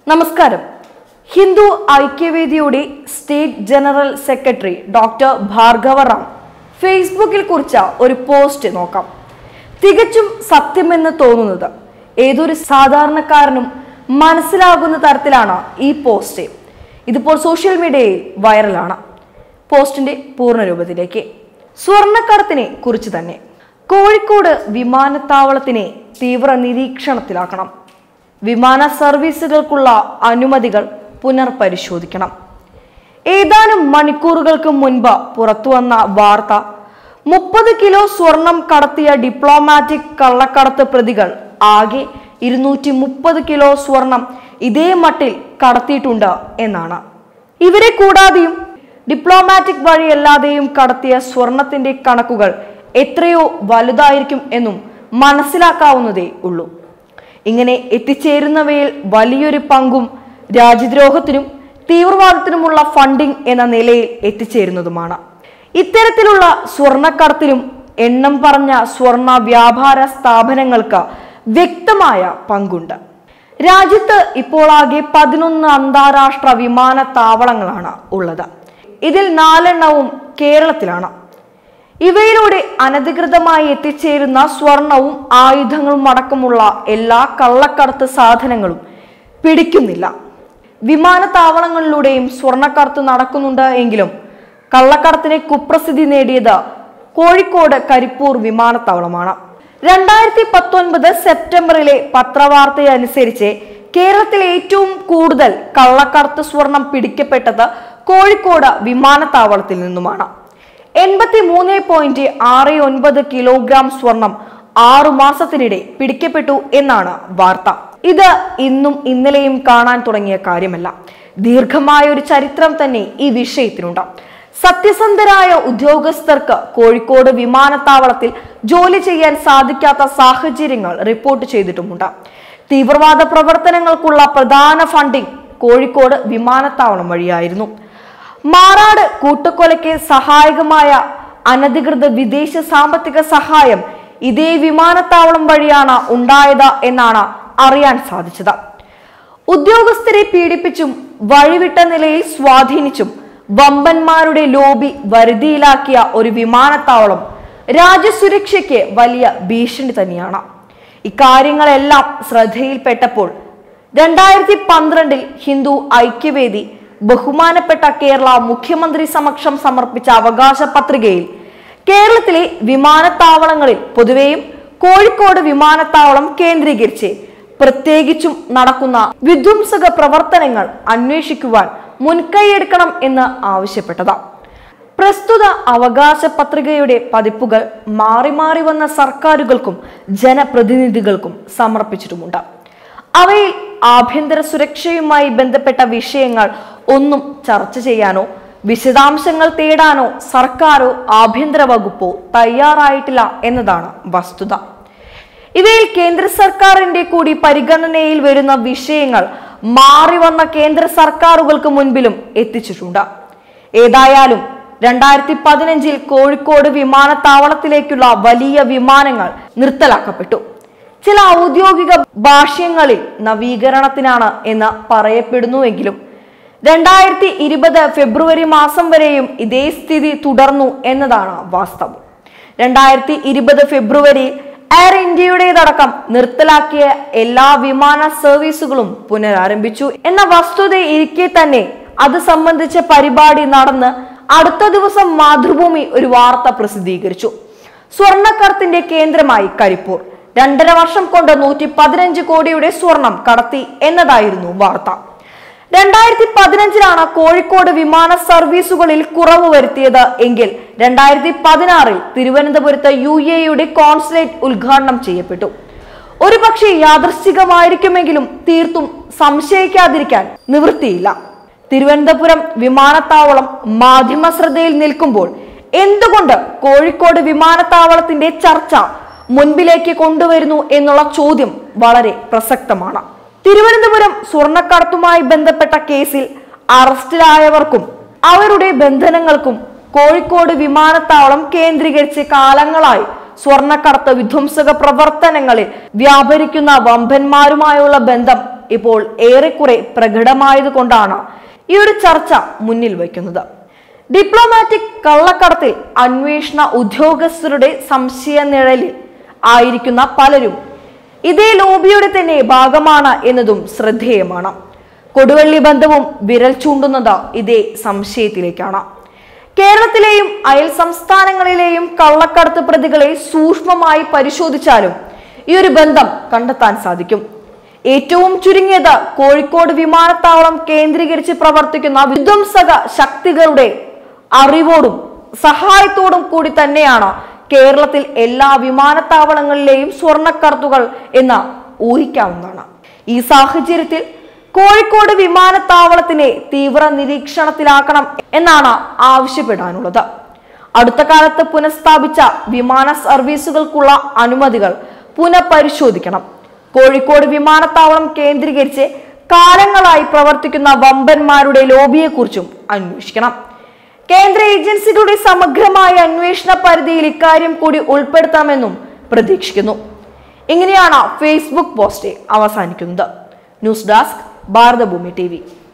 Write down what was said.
നമസ്കാരം ഹിന്ദു ഐക്യവേദിയുടെ state general secretary doctor Bhargava Ram ഫേസ്ബുക്കിൽ കുറിച്ച ഒരു പോസ്റ്റ് നോക്കാം തികച്ചും സത്യമെന്ന് തോന്നുന്നത് ഏതൊരു സാധാരണക്കാരനും മനസ്സിലാകുന്ന തരത്തിലാണ് ഈ പോസ്റ്റ് ഇതിപ്പോൾ സോഷ്യൽ മീഡിയയിൽ വൈറലാണ് പോസ്റ്റിന്റെ പൂർണ്ണരൂപത്തിലേക്ക് സ്വർണ്ണക്കടത്തിനെ കുറിച്ച് തന്നെ കോഴിക്കോട് വിമാനത്താവളത്തിനെ തീവ്ര നിരീക്ഷണത്തിലാക്കണം വിമാന സർവീസുകൾക്കുള്ള അനുമതികൾ പുനർപരിശോധിക്കണം ഏതാനും മണിക്കൂറുകൾക്ക് മുൻപ് പുറത്തുവന്ന വാർത്ത മുപ്പത് കിലോ സ്വർണം കടത്തിയ ഡിപ്ലോമാറ്റിക് കള്ളക്കടത്ത് പ്രതികൾ ആകെ ഇരുന്നൂറ്റി മുപ്പത് കിലോ സ്വർണം ഇതേ മട്ടിൽ കടത്തിയിട്ടുണ്ട് എന്നാണ് ഇവരെ കൂടാതെയും ഡിപ്ലോമാറ്റിക് വഴിയല്ലാതെയും കടത്തിയ സ്വർണത്തിന്റെ കണക്കുകൾ എത്രയോ വലുതായിരിക്കും എന്നും മനസ്സിലാക്കാവുന്നതേ ഉള്ളൂ ഇങ്ങനെ എത്തിച്ചേരുന്നവയിൽ വലിയൊരു പങ്കും രാജ്യദ്രോഹത്തിനും തീവ്രവാദത്തിനുമുള്ള ഫണ്ടിംഗ് എന്ന നിലയിൽ എത്തിച്ചേരുന്നതുമാണ് ഇത്തരത്തിലുള്ള സ്വർണ്ണക്കടത്തിലും എണ്ണം പറഞ്ഞ സ്വർണ്ണ വ്യാപാര സ്ഥാപനങ്ങൾക്ക് വ്യക്തമായ പങ്കുണ്ട് രാജ്യത്ത് ഇപ്പോൾ ആകെ പതിനൊന്ന് അന്താരാഷ്ട്ര വിമാനത്താവളങ്ങളാണ് ഉള്ളത് ഇതിൽ നാലെണ്ണവും കേരളത്തിലാണ് ഇവയിലൂടെ അനധികൃതമായി എത്തിച്ചേരുന്ന സ്വർണവും ആയുധങ്ങളും അടക്കമുള്ള എല്ലാ കള്ളക്കടത്ത് സാധനങ്ങളും പിടിക്കുന്നില്ല വിമാനത്താവളങ്ങളിലൂടെയും സ്വർണ്ണക്കടത്ത് നടക്കുന്നുണ്ട് എങ്കിലും കള്ളക്കടത്തിന് കുപ്രസിദ്ധി നേടിയത് കോഴിക്കോട് കരിപ്പൂർ വിമാനത്താവളമാണ് രണ്ടായിരത്തി പത്തൊൻപത് സെപ്റ്റംബറിലെ പത്രവാർത്തയനുസരിച്ച് കേരളത്തിലെ ഏറ്റവും കൂടുതൽ കള്ളക്കടത്ത് സ്വർണം പിടിക്കപ്പെട്ടത് കോഴിക്കോട് വിമാനത്താവളത്തിൽ നിന്നുമാണ് എൺപത്തി മൂന്ന് പോയിന്റ് ആറ് ഒൻപത് കിലോഗ്രാം സ്വർണം ആറു മാസത്തിനിടെ പിടിക്കപ്പെട്ടു എന്നാണ് വാർത്ത ഇത് ഇന്നും ഇന്നലെയും കാണാൻ തുടങ്ങിയ കാര്യമല്ല ദീർഘമായ ഒരു ചരിത്രം തന്നെ ഈ വിഷയത്തിനുണ്ട് സത്യസന്ധരായ ഉദ്യോഗസ്ഥർക്ക് കോഴിക്കോട് വിമാനത്താവളത്തിൽ ജോലി ചെയ്യാൻ സാധിക്കാത്ത സാഹചര്യങ്ങൾ റിപ്പോർട്ട് ചെയ്തിട്ടുമുണ്ട് തീവ്രവാദ പ്രവർത്തനങ്ങൾക്കുള്ള പ്രധാന ഫണ്ടിംഗ് കോഴിക്കോട് വിമാനത്താവളം വഴിയായിരുന്നു മാറാട് കൂട്ടക്കൊലയ്ക്ക് സഹായകമായ അനധികൃത വിദേശ സാമ്പത്തിക സഹായം ഇതേ വിമാനത്താവളം വഴിയാണ് ഉണ്ടായത് എന്നാണ് അറിയാൻ സാധിച്ചത് ഉദ്യോഗസ്ഥരെ പീഡിപ്പിച്ചും വഴിവിട്ട നിലയിൽ സ്വാധീനിച്ചും വമ്പന്മാരുടെ ലോബി വരുതിയിലാക്കിയ ഒരു വിമാനത്താവളം രാജ്യസുരക്ഷയ്ക്ക് വലിയ ഭീഷണി തന്നെയാണ് ഇക്കാര്യങ്ങളെല്ലാം ശ്രദ്ധയിൽപ്പെട്ടപ്പോൾ രണ്ടായിരത്തി പന്ത്രണ്ടിൽ ഹിന്ദു ഐക്യവേദി ബഹുമാനപ്പെട്ട കേരള മുഖ്യമന്ത്രി സമക്ഷം സമർപ്പിച്ച അവകാശ പത്രികയിൽ കേരളത്തിലെ വിമാനത്താവളങ്ങളിൽ പൊതുവെയും കോഴിക്കോട് വിമാനത്താവളം കേന്ദ്രീകരിച്ച് പ്രത്യേകിച്ചും നടക്കുന്ന വിധ്വംസക പ്രവർത്തനങ്ങൾ അന്വേഷിക്കുവാൻ മുൻകൈയെടുക്കണം എന്ന് ആവശ്യപ്പെട്ടതാ പ്രസ്തുത അവകാശ പത്രികയുടെ പതിപ്പുകൾ മാറി മാറി വന്ന സർക്കാരുകൾക്കും ജനപ്രതിനിധികൾക്കും സമർപ്പിച്ചിട്ടുമുണ്ട് അവയിൽ ആഭ്യന്തര സുരക്ഷയുമായി ബന്ധപ്പെട്ട വിഷയങ്ങൾ ഒന്നും ചർച്ച ചെയ്യാനോ വിശദാംശങ്ങൾ തേടാനോ സർക്കാരോ ആഭ്യന്തര വകുപ്പോ തയ്യാറായിട്ടില്ല എന്നതാണ് വസ്തുത ഇവയിൽ കേന്ദ്ര സർക്കാരിന്റെ കൂടി പരിഗണനയിൽ വരുന്ന വിഷയങ്ങൾ മാറി വന്ന കേന്ദ്ര സർക്കാരുകൾക്ക് മുൻപിലും എത്തിച്ചിട്ടുണ്ട് ഏതായാലും രണ്ടായിരത്തി പതിനഞ്ചിൽ കോഴിക്കോട് വിമാനത്താവളത്തിലേക്കുള്ള വലിയ വിമാനങ്ങൾ നിർത്തലാക്കപ്പെട്ടു ചില ഔദ്യോഗിക ഭാഷ്യങ്ങളിൽ നവീകരണത്തിനാണ് എന്ന് പറയപ്പെടുന്നുവെങ്കിലും രണ്ടായിരത്തി ഇരുപത് ഫെബ്രുവരി മാസം വരെയും ഇതേ സ്ഥിതി തുടർന്നു എന്നതാണ് വാസ്തവം രണ്ടായിരത്തി ഇരുപത് ഫെബ്രുവരി എയർ ഇന്ത്യയുടേതടക്കം നിർത്തലാക്കിയ എല്ലാ വിമാന സർവീസുകളും പുനരാരംഭിച്ചു എന്ന വസ്തുത ഇരിക്കെ തന്നെ അത് സംബന്ധിച്ച പരിപാടി നടന്ന് അടുത്ത ദിവസം മാതൃഭൂമി ഒരു വാർത്ത പ്രസിദ്ധീകരിച്ചു സ്വർണ്ണക്കടത്തിന്റെ കേന്ദ്രമായി കരിപ്പൂർ രണ്ടര വർഷം കൊണ്ട് നൂറ്റി പതിനഞ്ച് കോടിയുടെ സ്വർണം കടത്തി എന്നതായിരുന്നു വാർത്ത രണ്ടായിരത്തി പതിനഞ്ചിലാണ് കോഴിക്കോട് വിമാന സർവീസുകളിൽ കുറവ് വരുത്തിയത് എങ്കിൽ രണ്ടായിരത്തി പതിനാറിൽ തിരുവനന്തപുരത്ത് യു എയുടെ കോൺസുലേറ്റ് ഉദ്ഘാടനം ചെയ്യപ്പെട്ടു ഒരു പക്ഷേ യാദൃശ്ചികമായിരിക്കുമെങ്കിലും തീർത്തും സംശയിക്കാതിരിക്കാൻ നിവൃത്തിയില്ല തിരുവനന്തപുരം വിമാനത്താവളം മാധ്യമ ശ്രദ്ധയിൽ നിൽക്കുമ്പോൾ എന്തുകൊണ്ട് കോഴിക്കോട് വിമാനത്താവളത്തിന്റെ ചർച്ച മുൻപിലേക്ക് കൊണ്ടുവരുന്നു എന്നുള്ള ചോദ്യം വളരെ പ്രസക്തമാണ് തിരുവനന്തപുരം സ്വർണ്ണക്കടത്തുമായി ബന്ധപ്പെട്ട കേസിൽ അറസ്റ്റിലായവർക്കും അവരുടെ ബന്ധനങ്ങൾക്കും കോഴിക്കോട് വിമാനത്താവളം കേന്ദ്രീകരിച്ച് കാലങ്ങളായി സ്വർണ്ണക്കടത്ത് വിധ്വംസക പ്രവർത്തനങ്ങളിൽ വ്യാപരിക്കുന്ന വമ്പന്മാരുമായുള്ള ബന്ധം ഇപ്പോൾ ഏറെക്കുറെ പ്രകടമായതുകൊണ്ടാണ് ഈ ഒരു ചർച്ച മുന്നിൽ വയ്ക്കുന്നത് ഡിപ്ലോമാറ്റിക് കള്ളക്കടത്തിൽ അന്വേഷണ ഉദ്യോഗസ്ഥരുടെ സംശയ നിഴലിൽ ആയിരിക്കുന്ന പലരും ഇതേ ലോബിയുടെ തന്നെ ഭാഗമാണ് എന്നതും ശ്രദ്ധേയമാണ് കൊടുവള്ളി ബന്ധവും വിരൽ ചൂണ്ടുന്നത് ഇതേ സംശയത്തിലേക്കാണ് കേരളത്തിലെയും അയൽ സംസ്ഥാനങ്ങളിലെയും കള്ളക്കടത്ത് പ്രതികളെ സൂക്ഷ്മമായി പരിശോധിച്ചാലും ഈ ഒരു ബന്ധം കണ്ടെത്താൻ സാധിക്കും ഏറ്റവും ചുരുങ്ങിയത് കോഴിക്കോട് വിമാനത്താവളം കേന്ദ്രീകരിച്ച് പ്രവർത്തിക്കുന്ന വിധ്വംസക ശക്തികളുടെ അറിവോടും സഹായത്തോടും കൂടി തന്നെയാണ് കേരളത്തിൽ എല്ലാ വിമാനത്താവളങ്ങളിലെയും സ്വർണ്ണക്കടത്തുകൾ എന്ന് ഊഹിക്കാവുന്നതാണ് ഈ സാഹചര്യത്തിൽ കോഴിക്കോട് വിമാനത്താവളത്തിനെ തീവ്ര നിരീക്ഷണത്തിലാക്കണം എന്നാണ് ആവശ്യപ്പെടാനുള്ളത് അടുത്ത കാലത്ത് പുനഃസ്ഥാപിച്ച വിമാന സർവീസുകൾക്കുള്ള അനുമതികൾ പുനഃപരിശോധിക്കണം കോഴിക്കോട് വിമാനത്താവളം കേന്ദ്രീകരിച്ച് കാലങ്ങളായി പ്രവർത്തിക്കുന്ന വമ്പന്മാരുടെ ലോബിയെക്കുറിച്ചും അന്വേഷിക്കണം കേന്ദ്ര ഏജൻസികളുടെ സമഗ്രമായ അന്വേഷണ പരിധിയിൽ ഇക്കാര്യം കൂടി ഉൾപ്പെടുത്തണമെന്നും പ്രതീക്ഷിക്കുന്നു ഇങ്ങനെയാണ് ഫേസ്ബുക്ക് പോസ്റ്റ് അവസാനിക്കുന്നത് ന്യൂസ് ഡെസ്ക് ഭാരതഭൂമി ടി